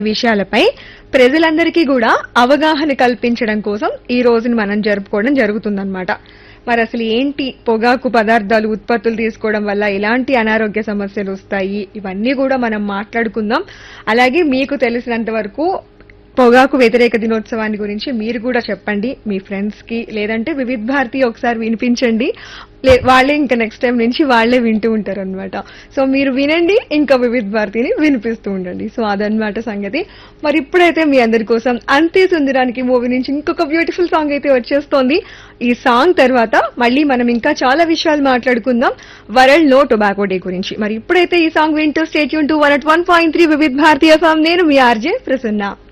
విషయాలపై ప్రజలందరికీ కూడా అవగాహన కల్పించడం కోసం ఈ రోజుని మనం జరుపుకోవడం జరుగుతుందన్నమాట మరి అసలు ఏంటి పొగాకు పదార్థాలు ఉత్పత్తులు తీసుకోవడం వల్ల ఎలాంటి అనారోగ్య సమస్యలు వస్తాయి ఇవన్నీ కూడా మనం మాట్లాడుకుందాం అలాగే మీకు తెలిసినంత వరకు పొగాకు వ్యతిరేక దినోత్సవాన్ని గురించి మీరు కూడా చెప్పండి మీ ఫ్రెండ్స్ కి లేదంటే వివిధ్ భారతి ఒకసారి వినిపించండి లే- వాళ్ళే ఇంకా నెక్స్ట్ టైం నుంచి వాళ్ళే వింటూ ఉంటారు అనమాట సో మీరు వినండి ఇంకా వివిధ్ భారతిని వినిపిస్తూ ఉండండి సో అదనమాట సంగతి మరి ఇప్పుడైతే మీ అందరి కోసం అంతే సుందరానికి మూవీ నుంచి ఇంకొక బ్యూటిఫుల్ సాంగ్ అయితే వచ్చేస్తోంది ఈ సాంగ్ తర్వాత మళ్ళీ మనం ఇంకా చాలా విషయాలు మాట్లాడుకుందాం వరల్డ్ నో టొబాకో డే గురించి మరి ఇప్పుడైతే ఈ సాంగ్ వింటూ స్టేట్ యూన్ to one at one point three Vividh Bharati FM నేను మీ ఆర్జే ప్రసన్న